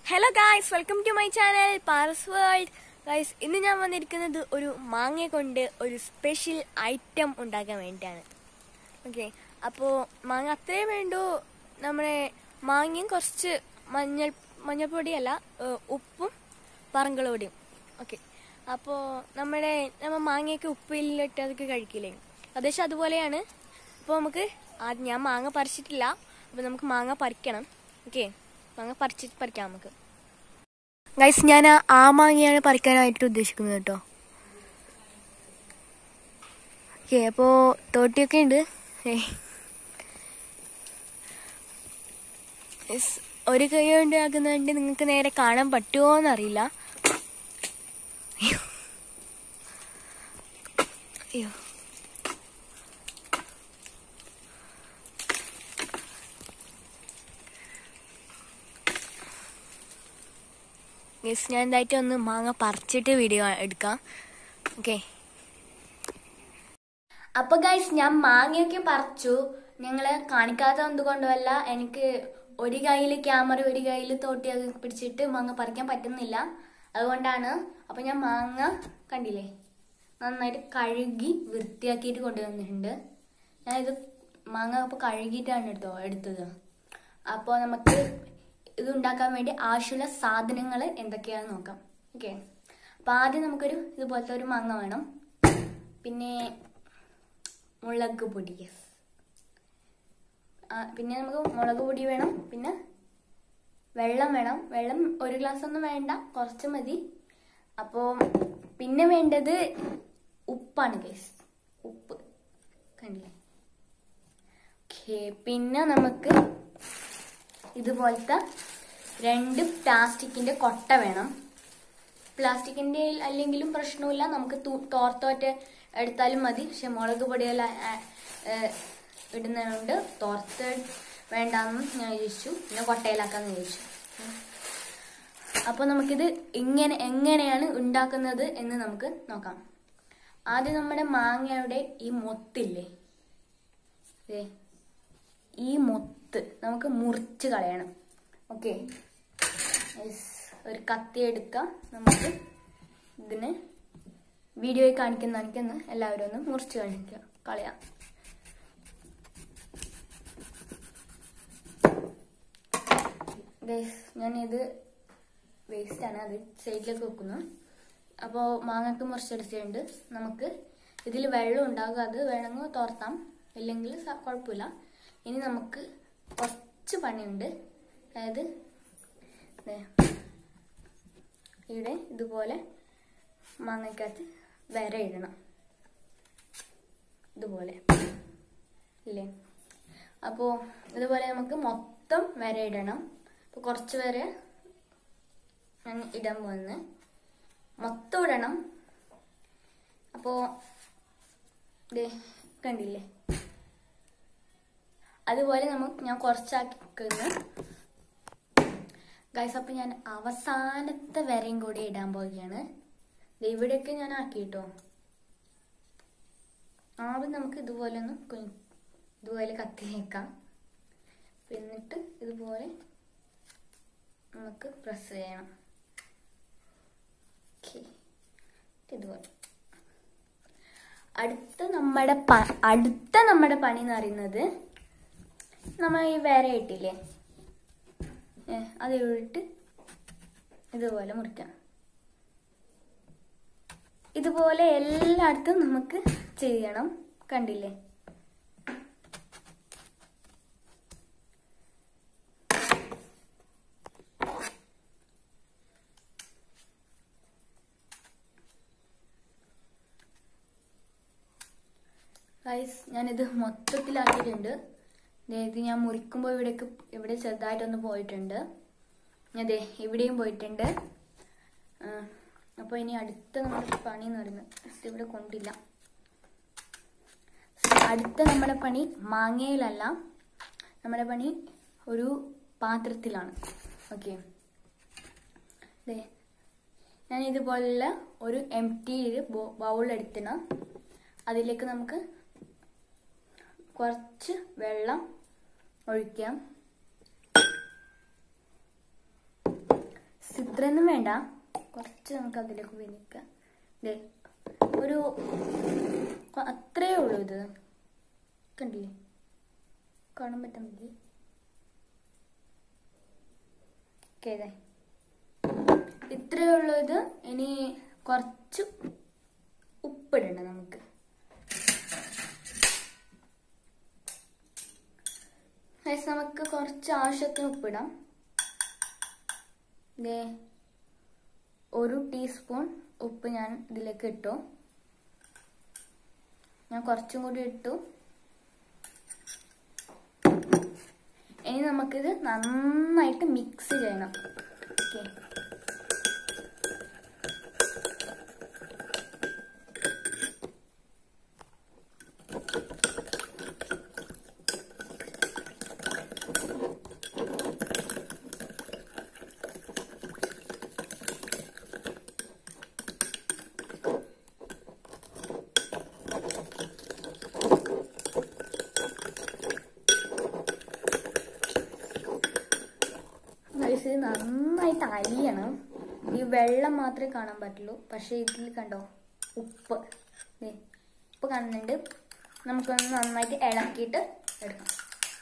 Hello guys welcome to my channel പാർസ് world guys ഇന്ന് ഞാൻ വന്നിരിക്കുന്നത് ഒരു മാങ്ങ കൊണ്ട് ഒരു സ്പെഷ്യൽ ഐറ്റം ഉണ്ടാക്കാൻ വേണ്ടിയിട്ടാണ് ഓക്കെ അപ്പോൾ മാങ്ങ അത്രേ വേണ്ടൂ നമ്മുടെ മാങ്ങയും കുറച്ച് മഞ്ഞൾ മഞ്ഞൾപ്പൊടിയല്ല ഏഹ്, ഉപ്പും പറങ്കളോടിയും ഓക്കെ അപ്പോൾ നമ്മുടെ നമ്മൾ മാങ്ങയൊക്കെ ഉപ്പിലിട്ട് അതൊക്കെ കഴിക്കില്ലേ ഏകദേശം അതുപോലെയാണ് അപ്പോൾ നമുക്ക് ആദ്യം ഞാൻ മാങ്ങ പറിച്ചിട്ടില്ല അപ്പോൾ നമുക്ക് മാങ്ങ പറിക്കണം ഓക്കെ മാങ്ങ പറിച്ച് പറിക്കാം നമുക്ക് ഗൈസ് ഞാൻ ആ മാങ്ങയാണ് പറിക്കാനായിട്ട് ഉദ്ദേശിക്കുന്നത് കേട്ടോ ഓക്കെ അപ്പോൾ തോട്ടിയൊക്കെ ഉണ്ട് ഏയ്. Yes, ഒരു കൈ കൊണ്ട് ആക്കുന്നുണ്ട് നിങ്ങൾക്ക് നേരെ കാണാൻ പറ്റുമോ എന്നറിയില്ല അയ്യോ അയ്യോ യെസ് ഞാൻ എന്തായിട്ട് ഒന്ന് മാങ്ങ പറിച്ചിട്ട് വീഡിയോ എടുക്കാം ഓക്കെ അപ്പൊ ഗൈസ് ഞാൻ മാങ്ങയൊക്കെ പറിച്ചു ഞങ്ങള് കാണിക്കാത്ത എന്തുകൊണ്ടുമല്ല എനിക്ക് ഒരു കയ്യിൽ ക്യാമറ ഒരു കയ്യിൽ തോട്ടിയൊക്കെ പിടിച്ചിട്ട് മാങ്ങ പറിക്കാൻ പറ്റുന്നില്ല അതുകൊണ്ടാണ് അപ്പൊ ഞാൻ മാങ്ങ കണ്ടില്ലേ നന്നായിട്ട് കഴുകി വൃത്തിയാക്കിയിട്ട് കൊണ്ടുവന്നിട്ടുണ്ട് ഞാനിത് മാങ്ങ അപ്പൊ കഴുകിയിട്ടാണ് എടുത്തോ എടുത്തത് അപ്പോൾ നമുക്ക് ഇത് ഉണ്ടാക്കാൻ വേണ്ടി ആവശ്യമുള്ള സാധനങ്ങൾ എന്തൊക്കെയാണെന്ന് നോക്കാം ഓക്കെ അപ്പോൾ ആദ്യം നമുക്കൊരു ഇതുപോലത്തെ ഒരു മാങ്ങ വേണം പിന്നെ മുളക് പൊടി yes. ആ, പിന്നെ നമുക്ക് മുളക് പൊടി വേണം പിന്നെ വെള്ളം വേണം വെള്ളം ഒരു ഗ്ലാസ് ഒന്നും വേണ്ട കുറച്ച് മതി അപ്പോൾ പിന്നെ വേണ്ടത് ഉപ്പാണ് കേസ് ഉപ്പ് കണ്ടില്ലേ ഓക്കെ പിന്നെ നമുക്ക് ഇതുപോലത്തെ രണ്ട് പ്ലാസ്റ്റിക്കിന്റെ കൊട്ട വേണം പ്ലാസ്റ്റിക്കിന്റെ അല്ലെങ്കിലും പ്രശ്നമില്ല നമുക്ക് തു- തോർത്തോറ്റ എടുത്താലും മതി പക്ഷെ മുളക് പൊടിയെല്ലാം ആ- ഏ, ഇടുന്നതുകൊണ്ട് തോർത്ത് വേണ്ടാന്ന് ഞാൻ ചോദിച്ചു പിന്നെ കൊട്ടയിലാക്കാന്ന് ചോദിച്ചു അപ്പൊ നമുക്കിത് ഇങ്ങനെ എങ്ങനെയാണ് ഉണ്ടാക്കുന്നത് എന്ന് നമുക്ക് നോക്കാം ആദ്യം നമ്മുടെ മാങ്ങയുടെ ഈ മൊത്തില്ലേ ദേ, ഈ മൊത്ത് നമുക്ക് മുറിച്ച് കളയണം ഓക്കെ ഒരു കത്തി എടുക്കാം നമുക്ക് ഇതിന് വീഡിയോയിൽ കാണിക്കുന്ന കാണിക്കുന്ന എല്ലാവരും ഒന്ന് മുറിച്ച് കാണിക്കുക കളയാം ഗൈസ് ഞാനിത് വേസ്റ്റ് ആണ് അത് സൈഡിലേക്ക് വെക്കുന്നു അപ്പോൾ മാങ്ങക്ക് മുറിച്ചെടുത്തിട്ടുണ്ട് നമുക്ക് ഇതിൽ വെള്ളം ഉണ്ടാകും അത് വേണമെങ്കിൽ തോർത്താം ഇല്ലെങ്കിൽ സ- കുഴപ്പമില്ല ഇനി നമുക്ക് കുറച്ച് പണിയുണ്ട് അതായത് ദേ, ഇവിടെ ഇതുപോലെ മാങ്ങക്കകത്ത് വര ഇടണം ഇതുപോലെ ഇല്ലേ അപ്പോൾ ഇതുപോലെ നമുക്ക് മൊത്തം വര ഇടണം അപ്പോൾ കുറച്ച് വരെ ഞാൻ ഇടാൻ പോകുന്നത് മൊത്തം ഇടണം അപ്പോൾ ദേ കണ്ടില്ലേ അതുപോലെ നമുക്ക് ഞാൻ കുറച്ചാക്കുന്നു ഗൈസ് അപ്പൊ ഞാൻ അവസാനത്തെ വരയും കൂടി ഇടാൻ പോവുകയാണ് ദേ ഇവിടെയൊക്കെ ഞാൻ ആക്കി കേട്ടോ ആദ്യം നമുക്ക് ഇതുപോലെ ഒന്ന് കുഞ്ഞ് ഇതുപോലെ കത്തി വെക്കാം എന്നിട്ട് ഇതുപോലെ നമുക്ക് പ്രസ് ചെയ്യണം Okay. ഇതുപോലെ അടുത്ത നമ്മുടെ പ- അടുത്ത നമ്മുടെ പണി എന്ന് പറയുന്നത് നമ്മൾ ഈ വര ഇട്ടില്ലേ ഏ, അത് ഇട്ട് ഇതുപോലെ മുറിക്കാം ഇതുപോലെ എല്ലായിടത്തും നമുക്ക് ചെയ്യണം കണ്ടില്ലേ ഗൈസ് ഞാനിത് മൊത്തത്തിലാക്കിയിട്ടുണ്ട് ദേ ഇത് ഞാൻ മുറിക്കുമ്പോൾ ഇവിടേക്ക് ഇവിടെ ചെറുതായിട്ടൊന്ന് പോയിട്ടുണ്ട് അതെ ഇവിടെയും പോയിട്ടുണ്ട് അപ്പോൾ ഇനി അടുത്ത നമ്മുടെ പണി എന്ന് പറയുന്നത് ഇത് ഇവിടെ കൊണ്ടില്ല അടുത്ത നമ്മുടെ പണി മാങ്ങയിലല്ല നമ്മുടെ പണി ഒരു പാത്രത്തിലാണ് ഓക്കെ ദേ ഞാൻ ഇതുപോലുള്ള ഒരു എം ടി ബൗൾ എടുത്തിണം അതിലേക്ക് നമുക്ക് കുറച്ച് വെള്ളം ഒഴിക്കാം ഗൈസ് ഇത്രയൊന്നും വേണ്ട കുറച്ച് നമുക്ക് അതിലേക്ക് ഉപയോഗിക്കാം ദേ ഒരു കൊ- അത്രയേ ഉള്ളൂ ഇത് കണ്ടില്ലേ കാണാൻ പറ്റുന്നില്ലേ ഓക്കെ ഇതേ ഇത്രയേ ഉള്ളൂ ഇത് ഇനി കുറച്ച് ഉപ്പിടണം നമുക്ക് ഗൈസ് നമുക്ക് കുറച്ച് ആവശ്യത്തിന് ഉപ്പിടാം ദേ ഒരു ടീസ്പൂൺ ഉപ്പ് ഞാൻ ഇതിലേക്ക് ഇട്ടു ഞാൻ കുറച്ചും കൂടി ഇട്ടു ഇനി നമുക്കിത് നന്നായിട്ട് മിക്സ് ചെയ്യണം ഓക്കെ ഗൈസ് ഇത് നന്നായിട്ട് അരിയണം ഈ വെള്ളം മാത്രമേ കാണാൻ പറ്റുള്ളൂ പക്ഷെ ഇതിൽ കണ്ടോ ഉപ്പ് ദേ, ഉപ്പ് കാണുന്നുണ്ട് നമുക്കൊന്ന് നന്നായിട്ട് ഇളക്കിയിട്ട് എടുക്കാം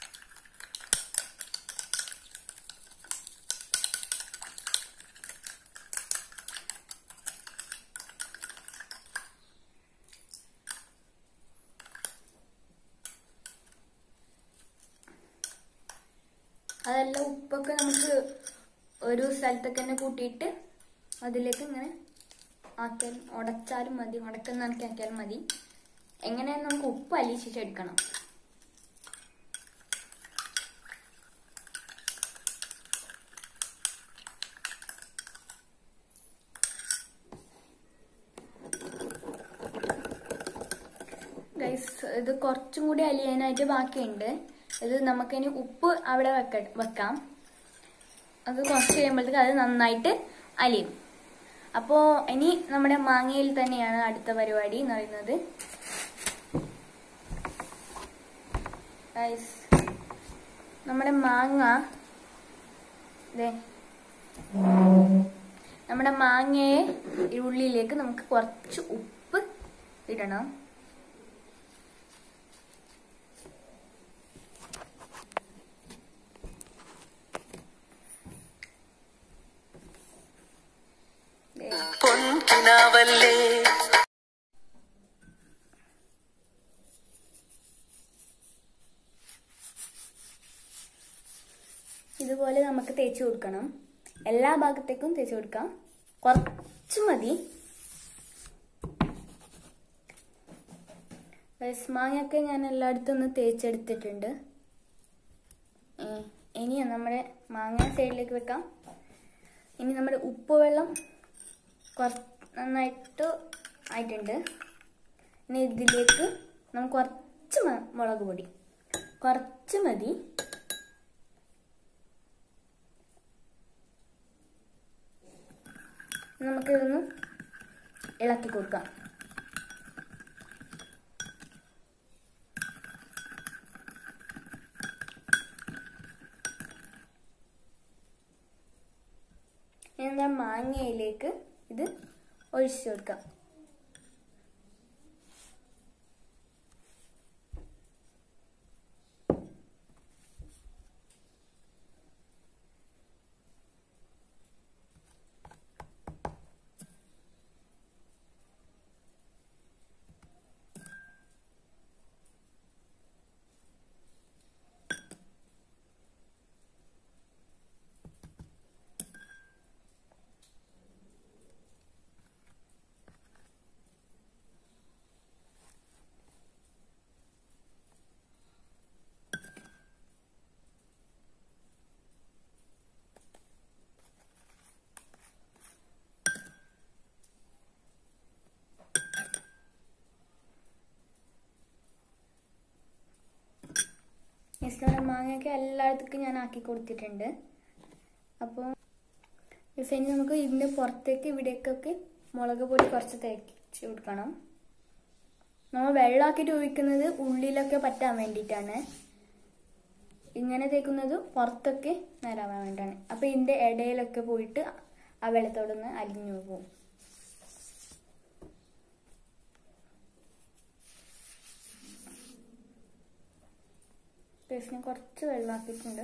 അതല്ല ഉപ്പൊക്കെ നമുക്ക് ഒരു സ്ഥലത്തൊക്കെ തന്നെ കൂട്ടിയിട്ട് അതിലേക്ക് ഇങ്ങനെ ആക്കിയാൽ ഉടച്ചാലും മതി ഉടക്കുന്ന കണക്കി ആക്കിയാലും മതി എങ്ങനെയാണ് നമുക്ക് ഉപ്പ് അലിയിച്ചെടുക്കണം ഗൈസ് ഇത് കുറച്ചും കൂടി അലിയാനായിട്ട് ബാക്കിയുണ്ട് ഇത് നമുക്കിനി ഉപ്പ് അവിടെ വെക്ക വെക്കാം അത് കുറച്ച് കഴിയുമ്പോഴത്തേക്ക് അത് നന്നായിട്ട് അലിയും അപ്പോൾ ഇനി നമ്മുടെ മാങ്ങയിൽ തന്നെയാണ് അടുത്ത പരിപാടി എന്ന് പറയുന്നത് ഗൈസ് നമ്മുടെ മാങ്ങ ദേ നമ്മുടെ മാങ്ങയെ ഈ ഉള്ളിലേക്ക് നമുക്ക് കുറച്ച് ഉപ്പ് ഇടണം ദേ. പൊൻകിനാവല്ലേ ഇതുപോലെ നമുക്ക് തേച്ച് കൊടുക്കണം എല്ലാ ഭാഗത്തേക്കും തേച്ച് കൊടുക്കാം കുറച്ച് മതി ഗൈസ്, മാങ്ങയൊക്കെ ഞാൻ എല്ലായിടത്തും ഒന്ന് തേച്ചെടുത്തിട്ടുണ്ട് ഏ, ഇനി നമ്മുടെ മാങ്ങ സൈഡിലേക്ക് വെക്കാം ഇനി നമ്മുടെ ഉപ്പ് വെള്ളം കുറച്ച് നന്നായിട്ട് ആയിട്ടുണ്ട് ഇനി ഇതിലേക്ക് നമുക്ക് കുറച്ച് മ- മുളക് പൊടി കുറച്ച് മതി നമുക്കിതൊന്ന് ഇളക്കി കൊടുക്കാം ഇനി നമ്മൾ മാങ്ങയിലേക്ക് ഇത് ഒഴിച്ചു കൊടുക്കാം യെസ് മാങ്ങയൊക്കെ എല്ലായിടത്തേക്കും ഞാൻ ആക്കി കൊടുത്തിട്ടുണ്ട് അപ്പോൾ യെസ് ഇനി നമുക്ക് ഇതിൻ്റെ പുറത്തേക്ക് ഇവിടേക്കൊക്കെ മുളക് പൊടി കുറച്ച് തേച്ച് കൊടുക്കണം നമ്മൾ വെള്ളമാക്കിയിട്ട് ഒഴിക്കുന്നത് ഉള്ളിലൊക്കെ പറ്റാൻ വേണ്ടിയിട്ടാണ് ഇങ്ങനെ തേക്കുന്നത് പുറത്തൊക്കെ നേരാവാൻ വേണ്ടിയിട്ടാണ് അപ്പോൾ ഇതിൻ്റെ ഇടയിലൊക്കെ പോയിട്ട് ആ വെള്ളത്തോടൊന്ന് അലിഞ്ഞു പോകും പേസ്റ്റിന് കുറച്ച് വെള്ളമാക്കിയിട്ടുണ്ട്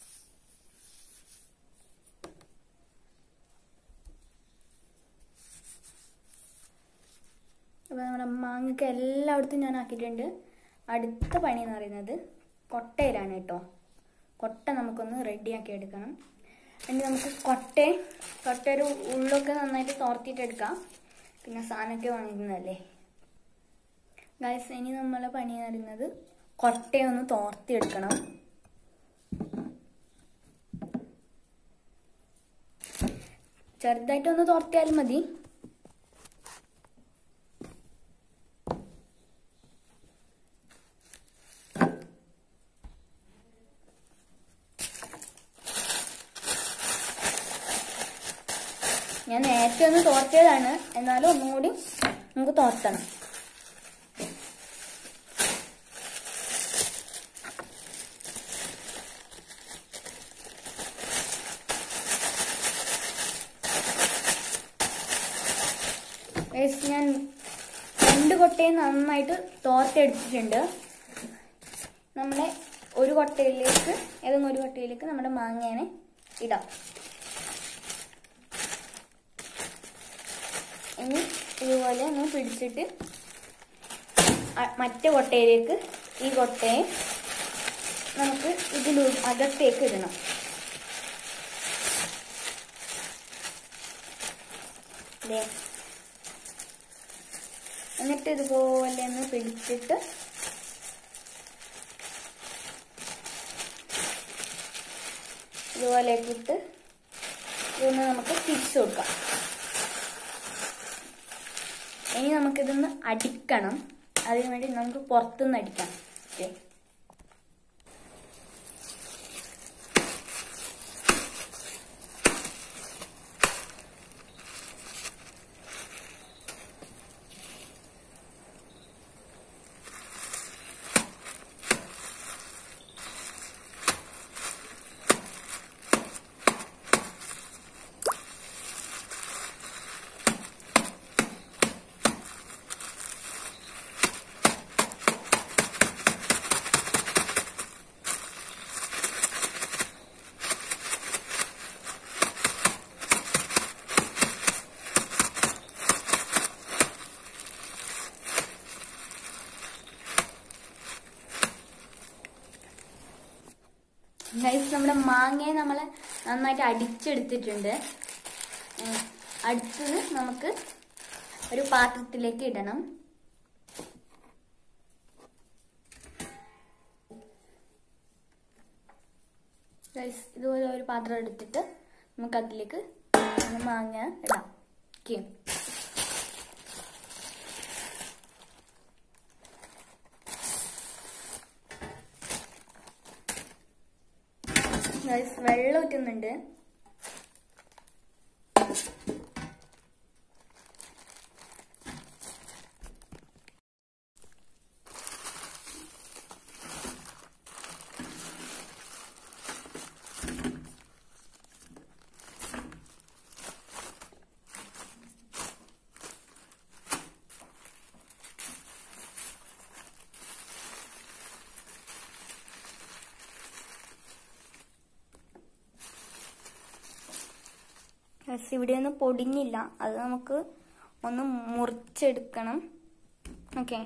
അപ്പോൾ നമ്മുടെ മാങ്ങയ്ക്ക് എല്ലായിടത്തും ഞാൻ ആക്കിയിട്ടുണ്ട് അടുത്ത പണി എന്ന് പറയുന്നത് കൊട്ടയിലാണ് കേട്ടോ കൊട്ട നമുക്കൊന്ന് റെഡിയാക്കി എടുക്കണം എന്നിട്ട് നമുക്ക് കൊട്ട കൊട്ട ഒരു ഉള്ളൊക്കെ നന്നായിട്ട് തോർത്തിയിട്ടെടുക്കാം പിന്നെ സാധനമൊക്കെ വാങ്ങുന്നതല്ലേ ഗൈസ് ഇനി നമ്മളെ പണി എന്ന് പറയുന്നത് കൊട്ടയൊന്ന് തോർത്തിയെടുക്കണം ചെറുതായിട്ടൊന്ന് തോർത്തിയാലും മതി ഞാൻ നേരത്തെ ഒന്ന് തോർത്തിയതാണ് എന്നാലും ഒന്നും കൂടി നമുക്ക് തോർത്തണം Guys, ഞാൻ രണ്ട് കൊട്ടയും നന്നായിട്ട് തോർത്തെടുത്തിട്ടുണ്ട് നമ്മളെ ഒരു കൊട്ടയിലേക്ക് ഏതെങ്കിലും ഒരു കൊട്ടയിലേക്ക് നമ്മുടെ മാങ്ങേനെ ഇടാം ഇനി ഇതുപോലെ ഒന്ന് പിടിച്ചിട്ട് അ- മറ്റേ കൊട്ടയിലേക്ക് ഈ കൊട്ടയെ നമുക്ക് ഇതിലൂ അകത്തേക്ക് ഇടണം ദേ. എന്നിട്ട് ഇതുപോലെ ഒന്ന് പിടിച്ചിട്ട് ഇതുപോലെ ഇട്ട് ഇതൊന്ന് നമുക്ക് തിരിച്ചു കൊടുക്കാം ഇനി നമുക്കിതൊന്ന് അടിക്കണം അതിനു വേണ്ടി നമുക്ക് പുറത്തുനിന്ന് അടിക്കാം ഓക്കെ ഗൈസ് നമ്മുടെ മാങ്ങയെ നമ്മൾ നന്നായിട്ട് അടിച്ചെടുത്തിട്ടുണ്ട് ഉം, അടുത്തത് നമുക്ക് ഒരു പാത്രത്തിലേക്ക് ഇടണം ഗൈസ് ഇതുപോലെ ഒരു പാത്രം എടുത്തിട്ട് നമുക്ക് അതിലേക്ക് ഒന്ന് മാങ്ങ ഇടാം ഓക്കെ ഗൈസ് വെള്ളം ഊറ്റുന്നുണ്ട് ഗൈസ് ഇവിടെ ഒന്നും പൊടിഞ്ഞില്ല അത് നമുക്ക് ഒന്ന് മുറിച്ചെടുക്കണം ഓക്കെ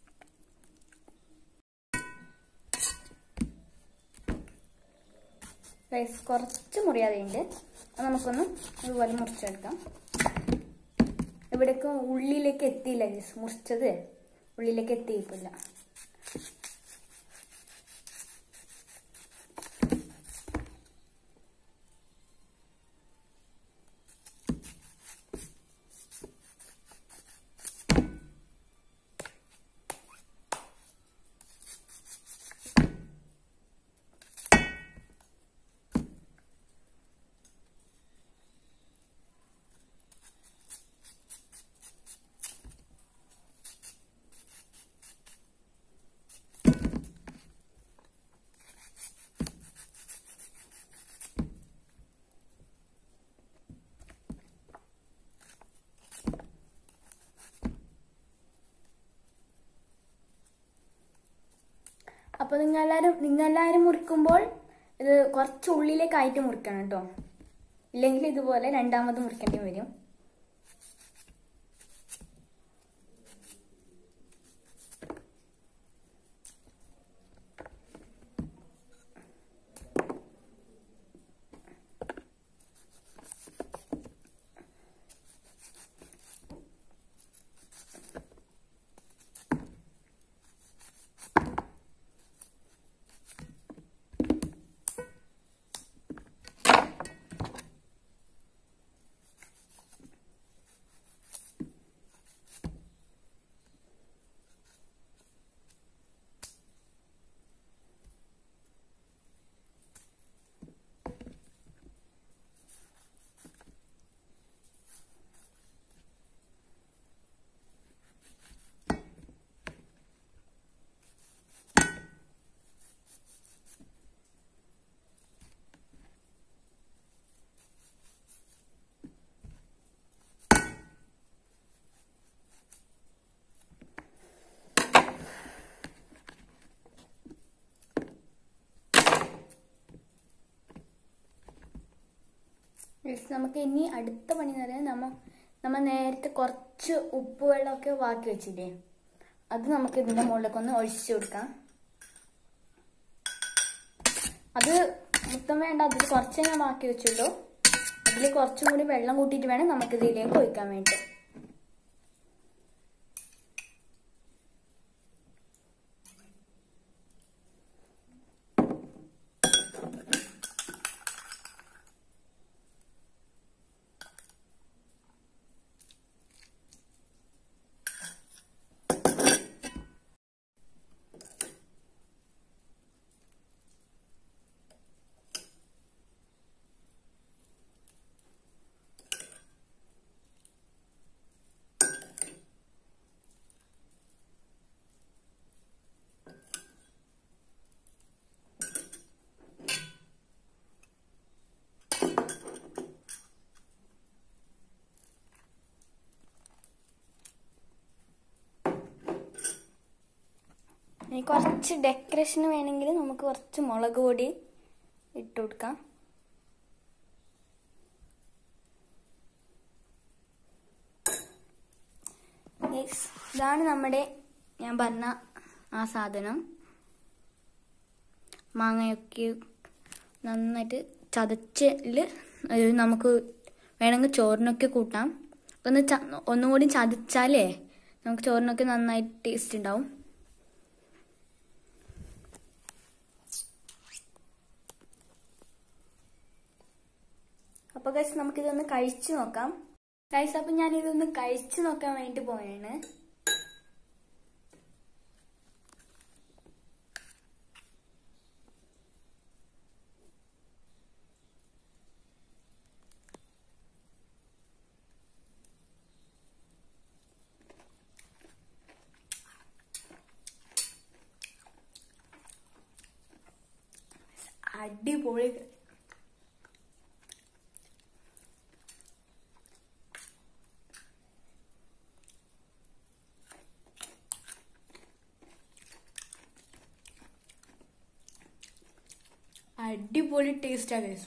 ഗൈസ് കുറച്ച് മുറിയാതെയുണ്ട് അത് നമുക്കൊന്ന് ഇതുപോലെ മുറിച്ചെടുക്കാം ഇവിടേക്ക് ഉള്ളിലേക്ക് എത്തിയില്ല ഗൈസ് മുറിച്ചത് ഉള്ളിലേക്ക് എത്തിയിട്ടില്ല അപ്പോൾ നിങ്ങളെല്ലാവരും നിങ്ങളെല്ലാവരും മുറിക്കുമ്പോൾ ഇത് കുറച്ച് ഉള്ളിലേക്കായിട്ട് മുറിക്കണം കേട്ടോ ഇല്ലെങ്കിൽ ഇതുപോലെ രണ്ടാമത് മുറിക്കേണ്ടി വരും Yes, നമുക്ക് ഇനി അടുത്ത പണി എന്ന് പറയുന്നത് നമ്മ നമ്മൾ നേരത്തെ കുറച്ച് ഉപ്പ് വെള്ളമൊക്കെ ബാക്കി വെച്ചില്ലേ അത് നമുക്ക് ഇതിന്റെ മുകളിലേക്ക് ഒന്ന് ഒഴിച്ചു കൊടുക്കാം അത് മൊത്തം വേണ്ട അതിൽ കുറച്ചേ ഞാൻ ബാക്കി വെച്ചുള്ളൂ അതിൽ കുറച്ചും കൂടി വെള്ളം കൂട്ടിയിട്ട് വേണം നമുക്ക് ഇതിലേക്ക് ഒഴിക്കാൻ വേണ്ടി ഇനി കുറച്ച് ഡെക്കറേഷന് വേണമെങ്കിൽ നമുക്ക് കുറച്ച് മുളക് പൊടി ഇട്ട് കൊടുക്കാം Guys, ഇതാണ് നമ്മുടെ ഞാൻ പറഞ്ഞ ആ സാധനം മാങ്ങയൊക്കെ നന്നായിട്ട് ചതച്ചില് നമുക്ക് വേണമെങ്കിൽ ചോറിനൊക്കെ കൂട്ടാം ഒന്ന് ച ഒന്നുകൂടി ചതച്ചാലേ നമുക്ക് ചോറിനൊക്കെ നന്നായിട്ട് ടേസ്റ്റ് ഉണ്ടാവും അപ്പൊ ഗൈസ് നമുക്കിതൊന്ന് കഴിച്ചു നോക്കാം ഗൈസ് അപ്പൊ ഞാൻ ഇതൊന്ന് കഴിച്ചു നോക്കാൻ വേണ്ടി പോയാണ് അടിപൊളി അടിപൊളി ടേസ്റ്റാ ഗൈസ്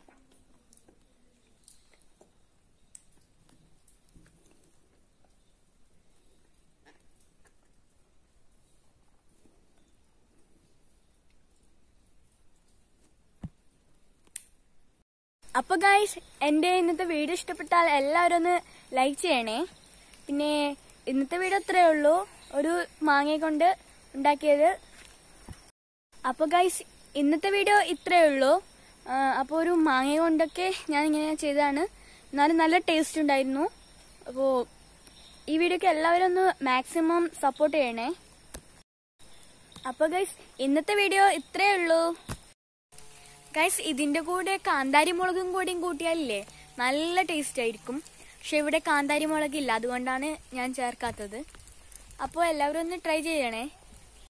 അപ്പൊ ഗൈസ് എന്റെ ഇന്നത്തെ വീഡിയോ ഇഷ്ടപ്പെട്ടാൽ എല്ലാവരും ഒന്ന് ലൈക്ക് ചെയ്യണേ പിന്നെ ഇന്നത്തെ വീഡിയോ ഇത്രയേ ഉള്ളൂ ഒരു മാങ്ങയെ കൊണ്ട് ഉണ്ടാക്കിയത് അപ്പൊ ഗൈസ് ഇന്നത്തെ വീഡിയോ ഇത്രയേ ഉള്ളൂ അപ്പോൾ ഒരു മാങ്ങ കൊണ്ടൊക്കെ ഞാൻ ഇങ്ങനെ ചെയ്തതാണ് എന്നാലും നല്ല ടേസ്റ്റ് ഉണ്ടായിരുന്നു അപ്പോൾ ഈ വീഡിയോക്ക് എല്ലാവരും ഒന്ന് മാക്സിമം സപ്പോർട്ട് ചെയ്യണേ അപ്പോൾ ഗൈസ് ഇന്നത്തെ വീഡിയോ ഇത്രയേ ഉള്ളൂ ഗൈസ് ഇതിന്റെ കൂടെ കാന്താരി മുളകും കൂടിയും കൂട്ടിയാലില്ലേ നല്ല ടേസ്റ്റ് ആയിരിക്കും പക്ഷെ ഇവിടെ കാന്താരി മുളകില്ല അതുകൊണ്ടാണ് ഞാൻ ചേർക്കാത്തത് അപ്പോൾ എല്ലാവരും ഒന്ന് ട്രൈ ചെയ്യണേ